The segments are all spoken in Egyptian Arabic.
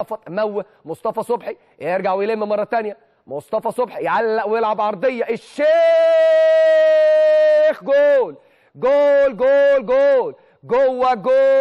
موه مصطفى صبحي يرجع ويلم مره ثانيه مصطفى صبحي يعلق ويلعب عرضيه الشيخ جول جول جول جول جوه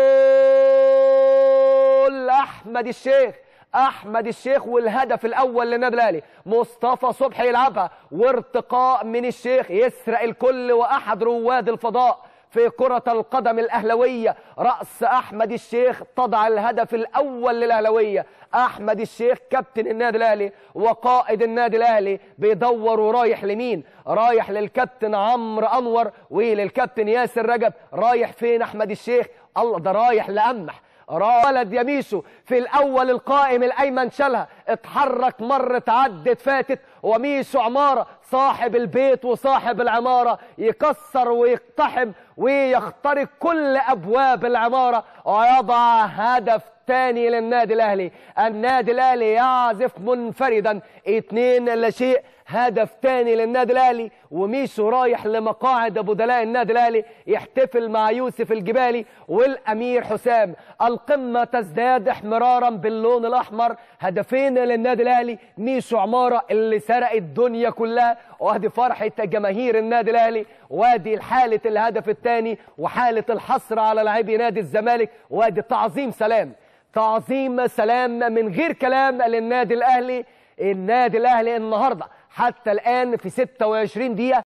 جول احمد الشيخ احمد الشيخ والهدف الاول للنادي الاهلي مصطفى صبحي يلعبها وارتقاء من الشيخ يسرق الكل واحد رواد الفضاء في كرة القدم الأهلوية رأس أحمد الشيخ تضع الهدف الأول للأهلوية أحمد الشيخ كابتن النادي الأهلي وقائد النادي الأهلي بيدور ورايح لمين رايح للكابتن عمرو أنور وللكابتن ياسر رجب رايح فين أحمد الشيخ الله ده رايح لأمح ولد يميسو في الاول القائم الايمن شالها اتحرك مرت عدت فاتت وميسو عماره صاحب البيت وصاحب العماره يكسر ويقتحم ويخترق كل ابواب العماره ويضع هدف تاني للنادي الاهلي النادي الاهلي يعزف منفردا اتنين لا شيء هدف تاني للنادي الاهلي وميسو رايح لمقاعد بدلاء النادي الاهلي يحتفل مع يوسف الجبالي والامير حسام القمه تزداد احمرارا باللون الاحمر هدفين للنادي الاهلي ميسو عماره اللي سرق الدنيا كلها وادي فرحه جماهير النادي الاهلي وادي حاله الهدف الثاني وحاله الحصر على لاعبي نادي الزمالك وادي تعظيم سلام تعظيم سلام من غير كلام للنادي الاهلي النادي الاهلي النهارده حتى الان في 26 دقيقه